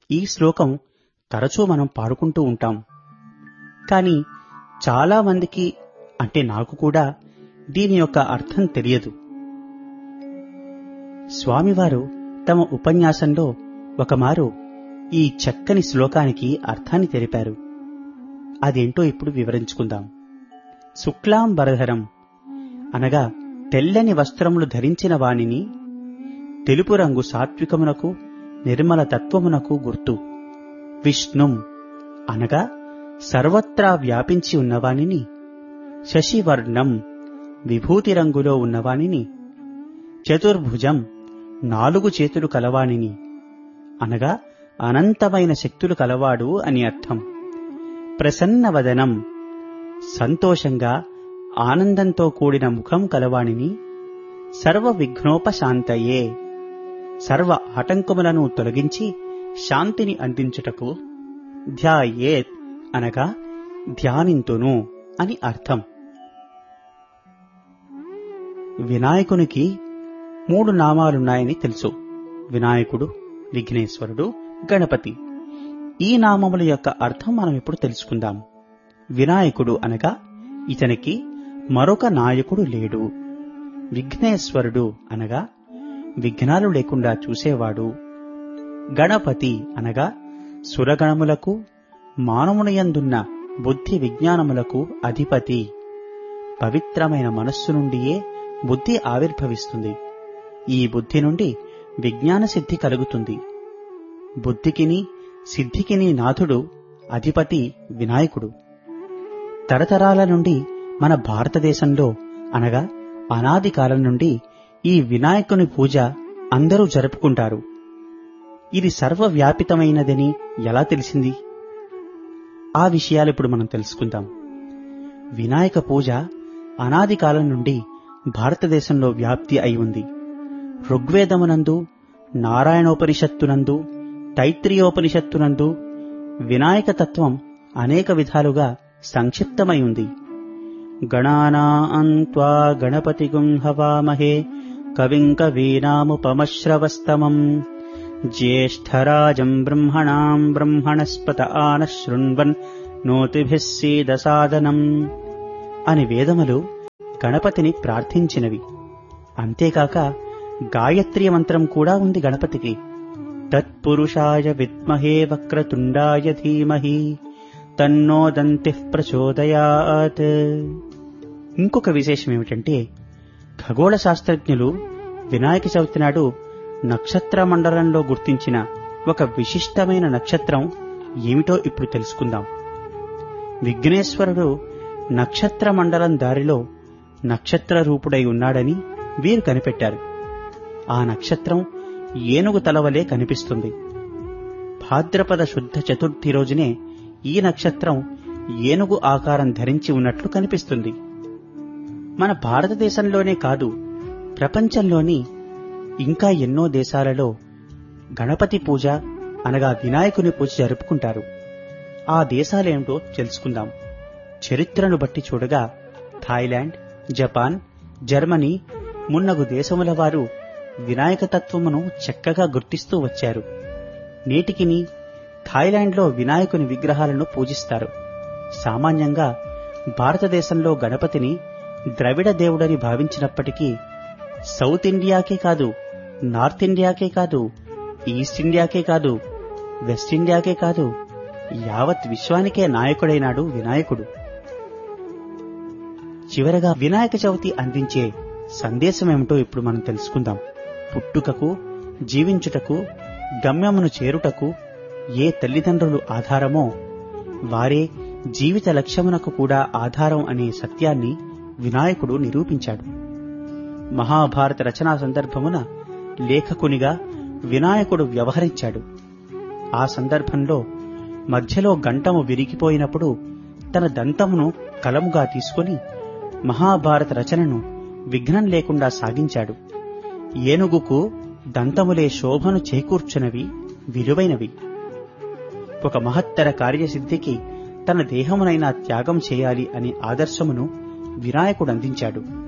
ఈ శ్లోకం తరచూ మనం పాడుకుంటూ ఉంటాం కానీ చాలా మందికి అంటే నాకు కూడా దీని యొక్క అర్థం తెలియదు స్వామివారు తమ ఉపన్యాసంలో ఒకమారు ఈ చక్కని శ్లోకానికి అర్థాన్ని తెలిపారు అదేంటో ఇప్పుడు వివరించుకుందాం శుక్లాం బరధరం అనగా తెల్లని వస్త్రములు ధరించిన వానిని తెలుపు రంగు సాత్వికమునకు నిర్మల తత్వమునకు గుర్తు విష్ణుం అనగా సర్వత్రా వ్యాపించి ఉన్నవానిని శశివర్ణం విభూతి రంగులో ఉన్నవానిని చతుర్భుజం నాలుగు చేతులు కలవానిని అనగా అనంతమైన శక్తులు కలవాడు అని అర్థం ప్రసన్నవదనం సంతోషంగా ఆనందంతో కూడిన ముఖం కలవాణిని సర్వ విఘ్నోపశాంతయే సర్వ ఆటంకములను తొలగించి శాంతిని అందించుటకు ధ్యాయేత్ అనగా ధ్యానింతును అని అర్థం వినాయకునికి మూడు నామాలున్నాయని తెలుసు వినాయకుడు విఘ్నేశ్వరుడు గణపతి ఈ నామముల యొక్క అర్థం మనం ఇప్పుడు తెలుసుకుందాం వినాయకుడు అనగా ఇతనికి మరొక నాయకుడు లేడు విఘ్నేశ్వరుడు అనగా విఘ్నాలు లేకుండా చూసేవాడు గణపతి అనగా సురగణములకు మానవునియందున్న బుద్ధి విజ్ఞానములకు అధిపతి పవిత్రమైన మనస్సు నుండియే బుద్ధి ఆవిర్భవిస్తుంది ఈ బుద్ధి నుండి విజ్ఞాన సిద్ధి కలుగుతుంది బుద్ధికిని సిద్ధికిని నాథుడు అధిపతి వినాయకుడు తరతరాల నుండి మన భారతదేశంలో అనగా అనాది కాలం నుండి ఈ వినాయకుని పూజ అందరూ జరుపుకుంటారు ఇది సర్వవ్యాపితమైనదని ఎలా తెలిసింది ఆ విషయాలు ఇప్పుడు మనం తెలుసుకుందాం వినాయక పూజ అనాది కాలం నుండి భారతదేశంలో వ్యాప్తి అయి ఉంది ఋగ్వేదమునందు నారాయణోపనిషత్తునందు తైత్రీయోపనిషత్తునందు వినాయక తత్వం అనేక విధాలుగా సంక్షిప్తమై ఉంది గణానాన్వా గణపతిగుం హవామహే కవిం కవీనాముపమశ్రవస్తమం జ్యేష్ఠరాజం బ్రహ్మణాం బ్రహ్మణస్పత ఆన శృణ్వన్ నోతిభిः సీదసాదనం అని వేదములు గణపతిని ప్రార్థించినవి అంతేకాక గాయత్రీ మంత్రం కూడా ఉంది గణపతికి తత్పురుషాయ విద్మహే వక్రతుండాయ ధీమహి తన్నో దంతి ప్రచోదయాత్ ఇంకొక విశేషం ఏమిటంటే ఖగోళ శాస్త్రజ్ఞులు వినాయక చవితి నాడు నక్షత్ర మండలంలో గుర్తించిన ఒక విశిష్టమైన నక్షత్రం ఏమిటో ఇప్పుడు తెలుసుకుందాం విఘ్నేశ్వరుడు నక్షత్ర మండలం దారిలో నక్షత్ర రూపుడై ఉన్నాడని వీరు కనిపెట్టారు ఆ నక్షత్రం ఏనుగు తలవలే కనిపిస్తుంది భాద్రపద శుద్ధ చతుర్థి రోజునే ఈ నక్షత్రం ఏనుగు ఆకారం ధరించి ఉన్నట్లు కనిపిస్తుంది మన భారతదేశంలోనే కాదు ప్రపంచంలోని ఇంకా ఎన్నో దేశాలలో గణపతి పూజ అనగా వినాయకుని పూజ జరుపుకుంటారు ఆ దేశాలేమిటో తెలుసుకుందాం చరిత్రను బట్టి చూడగా థాయిలాండ్ జపాన్ జర్మనీ మున్నగు దేశముల వారు వినాయక తత్వమును చక్కగా గుర్తిస్తూ వచ్చారు నేటికిని థాయిలాండ్లో వినాయకుని విగ్రహాలను పూజిస్తారు సామాన్యంగా భారతదేశంలో గణపతిని ద్రవిడ దేవుడని భావించినప్పటికీ సౌత్ ఇండియాకే కాదు నార్త్ ఇండియాకే కాదు ఈస్ట్ ఇండియాకే కాదు వెస్ట్ ఇండియాకే కాదు యావత్ విశ్వానికే నాయకుడైనాడు వినాయకుడు చివరగా వినాయక చవితి అందించే సందేశం ఏమిటో ఇప్పుడు మనం తెలుసుకుందాం పుట్టుకకు జీవించుటకు గమ్యమును చేరుటకు ఏ తల్లిదండ్రులు ఆధారమో వారే జీవిత లక్ష్యమునకు కూడా ఆధారం అనే సత్యాన్ని వినాయకుడు నిరూపించాడు మహాభారత రచనా సందర్భమున లేఖకునిగా వినాయకుడు వ్యవహరించాడు ఆ సందర్భంలో మధ్యలో గంటము విరిగిపోయినప్పుడు తన దంతమును కలముగా తీసుకొని మహాభారత రచనను విఘ్నం లేకుండా సాగించాడు ఏనుగుకు దంతములే శోభను చేకూర్చునవి విలువైనవి ఒక మహత్తర కార్యసిద్ధికి తన దేహమునైనా త్యాగం చేయాలి అనే ఆదర్శమును వినాయకుడు అందించాడు